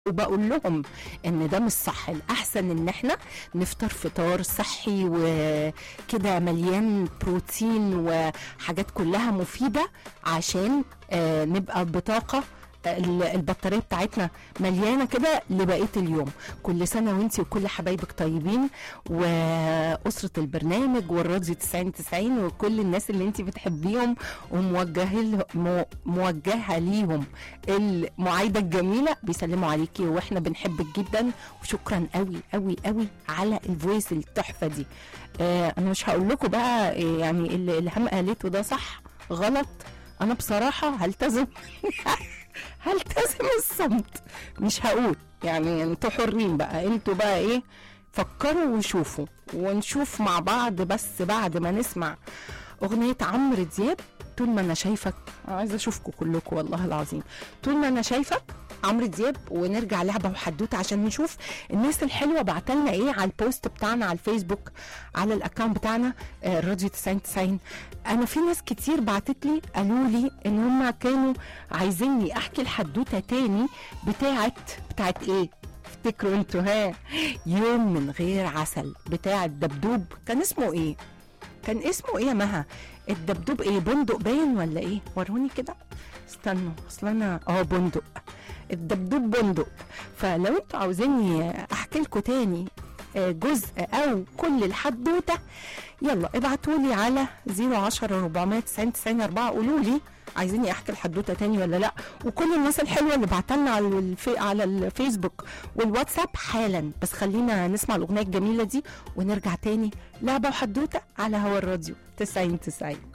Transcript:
وبقول لهم ان ده مش صح الاحسن ان احنا نفطر فطار صحي وكده مليان بروتين وحاجات كلها مفيده عشان آه، نبقى بطاقه ال- البطاريه بتاعتنا مليانه كده لبقيه اليوم كل سنه وانتي وكل حبايبك طيبين واسره البرنامج والراديو 90 90 وكل الناس اللي انتي بتحبيهم وموجهه له- مو- موجهه ليهم المعايده الجميله بيسلموا عليكي واحنا بنحبك جدا وشكرا قوي قوي قوي على الفويس التحفه دي آه انا مش هقول لكم بقى آه، يعني اللي الهام قالته ده صح غلط انا بصراحه هلتزم هلتزم الصمت مش هقول يعني انتوا حرين بقى انتوا بقى ايه فكروا وشوفوا ونشوف مع بعض بس بعد ما نسمع اغنيه عمرو دياب طول ما انا شايفك أنا عايزه اشوفكم كلكم والله العظيم طول ما انا شايفك عمرو دياب ونرجع لعبه وحدوته عشان نشوف الناس الحلوه بعتلنا ايه على البوست بتاعنا على الفيسبوك على الاكونت بتاعنا آه، راديو 90 90 انا في ناس كتير بعتت لي قالوا لي ان هم كانوا عايزيني احكي الحدوته تاني بتاعت بتاعت ايه افتكروا انتوا ها يوم من غير عسل بتاع الدبدوب كان اسمه ايه كان اسمه ايه يا مها الدبدوب ايه بندق باين ولا ايه وروني كده استنوا اصل انا اه بندق الدبدوب بندق فلو انتوا عاوزيني احكي لكم تاني آه، جزء او كل الحدوته يلا ابعتوا لي على 010 490 90 4 قولوا لي عايزيني احكي الحدوته تاني ولا لا وكل الناس الحلوه اللي بعتلنا على الفي... على الفيسبوك والواتساب حالا بس خلينا نسمع الاغنيه الجميله دي ونرجع تاني لعبه وحدوته على هوا الراديو 90 90